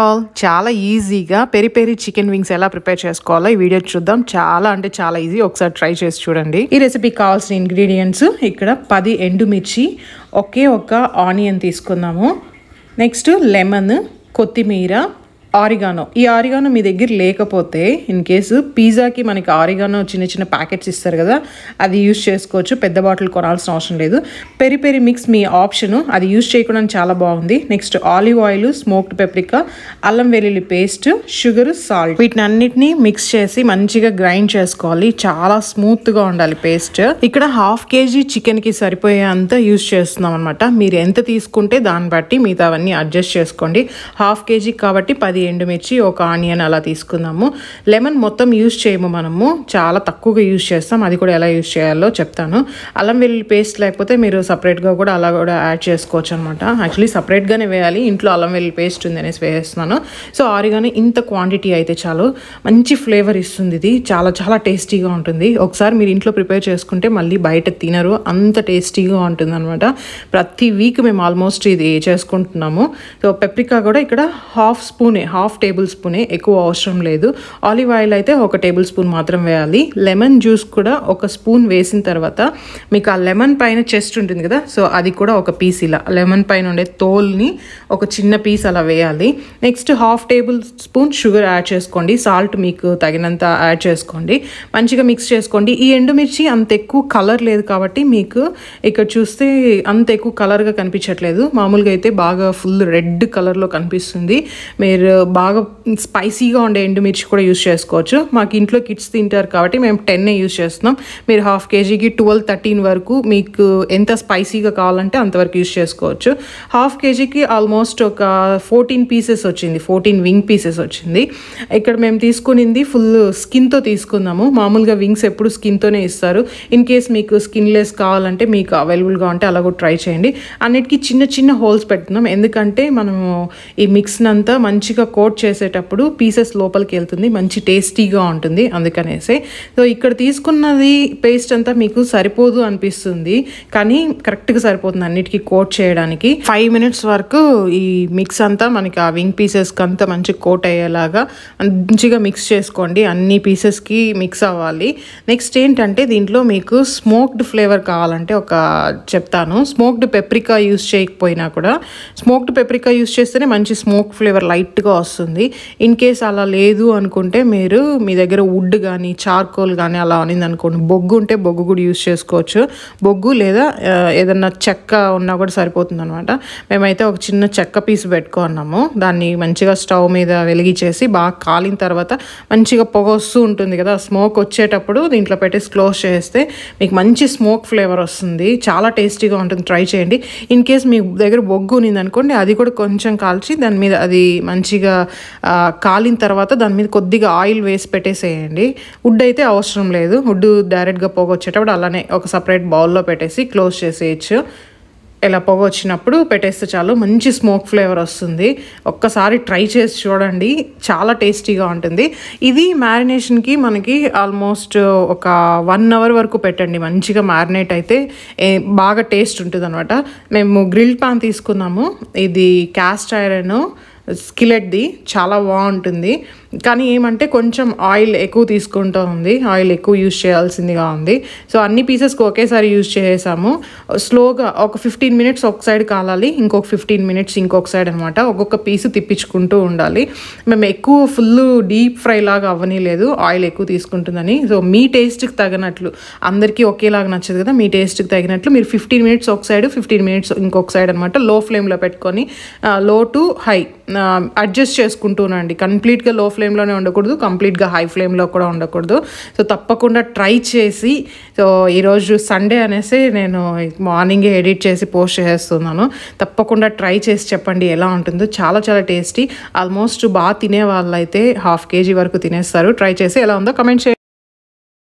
all చాలా ఈజీగా peri peri chicken wings ఎలా ప్రిపేర్ చేసుకోవాలో ఈ వీడియో చూద్దాం చాలా అంటే చాలా ఈజీ ఒకసారి ట్రై చేసి చూడండి ఈ రెసిపీ కావాల్సిన ఇంగ్రీడియంట్స్ ఇక్కడ పది ఎండుమిర్చి ఒకే ఒక ఆనియన్ తీసుకుందాము నెక్స్ట్ లెమన్ కొత్తిమీర ఆరిగానో ఈ ఆరిగానో మీ దగ్గర లేకపోతే ఇన్ కేసు పిజ్జాకి మనకి ఆరిగానో చిన్న చిన్న ప్యాకెట్స్ ఇస్తారు కదా అది యూస్ చేసుకోవచ్చు పెద్ద బాటిల్ కొనాల్సిన అవసరం లేదు పెరి పెరి మిక్స్ మీ ఆప్షన్ అది యూస్ చేయకుండా చాలా బాగుంది next olive oil smoked paprika అల్లం వెల్లుల్లి పేస్ట్ షుగర్ సాల్ట్ వీటిని అన్నిటిని మిక్స్ చేసి మంచిగా గ్రైండ్ చేసుకోవాలి చాలా స్మూత్ గా ఉండాలి పేస్ట్ ఇక్కడ హాఫ్ కేజీ చికెన్ కి సరిపోయే అంత యూస్ చేస్తున్నాం అనమాట మీరు ఎంత తీసుకుంటే దాన్ని బట్టి మిగతావన్నీ అడ్జస్ట్ చేసుకోండి హాఫ్ కేజీ కాబట్టి పది ఎండుమిర్చి ఒక ఆనియన్ అలా తీసుకుందాము లెమన్ మొత్తం యూస్ చేయము మనము చాలా తక్కువగా యూస్ చేస్తాం అది కూడా ఎలా యూస్ చేయాలో చెప్తాను అల్లం వెల్లుల్లి పేస్ట్ లేకపోతే మీరు సపరేట్గా కూడా అలా కూడా యాడ్ చేసుకోవచ్చు అనమాట యాక్చువల్లీ సపరేట్గానే వేయాలి ఇంట్లో అల్లం వెల్లుల్లి పేస్ట్ ఉంది అనేసి వేస్తున్నాను సో ఆరిగానే ఇంత క్వాంటిటీ అయితే చాలు మంచి ఫ్లేవర్ ఇస్తుంది ఇది చాలా చాలా టేస్టీగా ఉంటుంది ఒకసారి మీరు ఇంట్లో ప్రిపేర్ చేసుకుంటే మళ్ళీ బయట తినరు అంత టేస్టీగా ఉంటుంది అనమాట ప్రతి వీక్ మేము ఆల్మోస్ట్ ఇది చేసుకుంటున్నాము సో పెప్రికా కూడా ఇక్కడ హాఫ్ స్పూనే హాఫ్ టేబుల్ స్పూనే ఎక్కువ అవసరం లేదు ఆలివ్ ఆయిల్ అయితే ఒక టేబుల్ స్పూన్ మాత్రం వేయాలి లెమన్ జ్యూస్ కూడా ఒక స్పూన్ వేసిన తర్వాత మీకు ఆ లెమన్ పైన చెస్ట్ ఉంటుంది కదా సో అది కూడా ఒక పీస్ ఇలా లెమన్ పైన ఉండే తోల్ని ఒక చిన్న పీస్ అలా వేయాలి next half table spoon sugar add చేసుకోండి సాల్ట్ మీకు తగినంత యాడ్ చేసుకోండి మంచిగా మిక్స్ చేసుకోండి ఈ ఎండుమిర్చి అంత ఎక్కువ కలర్ లేదు కాబట్టి మీకు ఇక్కడ చూస్తే అంత ఎక్కువ కలర్గా కనిపించట్లేదు మామూలుగా అయితే బాగా ఫుల్ రెడ్ కలర్లో కనిపిస్తుంది మీరు బాగా స్పైసీగా ఉండే ఎండుమిర్చి కూడా యూస్ చేసుకోవచ్చు మాకు ఇంట్లో కిడ్స్ తింటారు కాబట్టి మేము టెన్నే యూస్ చేస్తున్నాం మీరు హాఫ్ కేజీకి ట్వెల్వ్ థర్టీన్ వరకు మీకు ఎంత స్పైసీగా కావాలంటే అంతవరకు యూస్ చేసుకోవచ్చు హాఫ్ కేజీకి ఆల్మోస్ట్ ఒక ఫోర్టీన్ పీసెస్ వచ్చింది ఫోర్టీన్ వింగ్ పీసెస్ వచ్చింది ఇక్కడ మేము తీసుకునింది ఫుల్ స్కిన్తో తీసుకుందాము మామూలుగా వింగ్స్ ఎప్పుడు స్కిన్తోనే ఇస్తారు ఇన్ కేస్ మీకు స్కిన్లెస్ కావాలంటే మీకు అవైలబుల్గా ఉంటే అలా కూడా ట్రై చేయండి అన్నిటికీ చిన్న చిన్న హోల్స్ పెడుతున్నాం ఎందుకంటే మనము ఈ మిక్స్ని అంతా మంచిగా కోట్ చేసేటప్పుడు పీసెస్ లోపలికి వెళ్తుంది మంచి టేస్టీగా ఉంటుంది అందుకనేసి సో ఇక్కడ తీసుకున్నది పేస్ట్ అంతా మీకు సరిపోదు అనిపిస్తుంది కానీ కరెక్ట్గా సరిపోతుంది అన్నిటికీ కోట్ చేయడానికి ఫైవ్ మినిట్స్ వరకు ఈ మిక్స్ అంతా మనకి ఆ వింగ్ పీసెస్కి అంతా మంచి కోట్ అయ్యేలాగా మంచిగా మిక్స్ చేసుకోండి అన్ని పీసెస్కి మిక్స్ అవ్వాలి నెక్స్ట్ ఏంటంటే దీంట్లో మీకు స్మోక్డ్ ఫ్లేవర్ కావాలంటే ఒక చెప్తాను స్మోక్డ్ పెప్రికా యూస్ చేయకపోయినా కూడా స్మోక్డ్ పెప్రికా యూస్ చేస్తేనే మంచి స్మోక్ ఫ్లేవర్ లైట్గా వస్తుంది ఇన్ కేస్ అలా లేదు అనుకుంటే మీరు మీ దగ్గర వుడ్ కానీ చార్కోల్ కానీ అలా అనింది అనుకోండి బొగ్గు ఉంటే బొగ్గు కూడా యూస్ చేసుకోవచ్చు బొగ్గు లేదా ఆ, ఏదన్నా చెక్క ఉన్నా కూడా సరిపోతుంది అనమాట మేమైతే ఒక చిన్న చెక్క పీస్ పెట్టుకున్నాము దాన్ని మంచిగా స్టవ్ మీద వెలిగించేసి బాగా కాలిన తర్వాత మంచిగా పొగ వస్తూ ఉంటుంది కదా స్మోక్ వచ్చేటప్పుడు దీంట్లో పెట్టేసి క్లోజ్ చేస్తే మీకు మంచి స్మోక్ ఫ్లేవర్ వస్తుంది చాలా టేస్టీగా ఉంటుంది ట్రై చేయండి ఇన్ కేస్ మీ దగ్గర బొగ్గు ఉన్నింది అనుకోండి అది కూడా కొంచెం కాల్చి దాని మీద అది మంచిగా ఆ, కాలిన తర్వాత దాని మీద కొద్దిగా ఆయిల్ వేసి పెట్టేసేయండి వుడ్ అయితే అవసరం లేదు వుడ్ డైరెక్ట్గా పొగ వచ్చేటప్పుడు అలానే ఒక సపరేట్ బౌల్లో పెట్టేసి క్లోజ్ చేసేయచ్చు ఇలా పొగ వచ్చినప్పుడు పెట్టేస్తే చాలు మంచి స్మోక్ ఫ్లేవర్ వస్తుంది ఒక్కసారి ట్రై చేసి చూడండి చాలా టేస్టీగా ఉంటుంది ఇది మ్యారినేషన్కి మనకి ఆల్మోస్ట్ ఒక వన్ అవర్ వరకు పెట్టండి మంచిగా మ్యారినేట్ అయితే ఏ, బాగా టేస్ట్ ఉంటుంది అనమాట మేము గ్రిల్ పాన్ తీసుకున్నాము ఇది క్యాస్ట్ ఐరన్ స్కిలెట్ది చాలా బాగుంటుంది కానీ ఏమంటే కొంచెం ఆయిల్ ఎక్కువ తీసుకుంటూ ఉంది ఆయిల్ ఎక్కువ యూజ్ చేయాల్సిందిగా ఉంది సో అన్ని పీసెస్కి ఒకేసారి యూజ్ చేసాము స్లోగా ఒక ఫిఫ్టీన్ మినిట్స్ ఒక సైడ్ కాలాలి ఇంకొక ఫిఫ్టీన్ మినిట్స్ ఇంకొక సైడ్ అనమాట ఒక్కొక్క పీస్ తిప్పించుకుంటూ ఉండాలి మేము ఎక్కువ ఫుల్ డీప్ ఫ్రై లాగా అవ్వనీలేదు ఆయిల్ ఎక్కువ తీసుకుంటుందని సో మీ టేస్ట్కి తగినట్లు అందరికీ ఒకేలాగా నచ్చదు కదా మీ టేస్ట్కి తగినట్లు మీరు ఫిఫ్టీన్ మినిట్స్ ఒక సైడ్ ఫిఫ్టీన్ మినిట్స్ ఇంకొక సైడ్ అనమాట లో ఫ్లేమ్లో పెట్టుకొని లో టు హై అడ్జస్ట్ చేసుకుంటూనండి కంప్లీట్గా లో ఫ్లేమ్లోనే ఉండకూడదు కంప్లీట్గా హై ఫ్లేమ్లో కూడా ఉండకూడదు సో తప్పకుండా ట్రై చేసి సో ఈరోజు సండే అనేసి నేను మార్నింగే ఎడిట్ చేసి పోస్ట్ చేస్తున్నాను తప్పకుండా ట్రై చేసి చెప్పండి ఎలా ఉంటుందో చాలా చాలా టేస్టీ ఆల్మోస్ట్ బాగా తినే వాళ్ళైతే హాఫ్ కేజీ వరకు తినేస్తారు ట్రై చేసి ఎలా ఉందో కమెంట్ చేయండి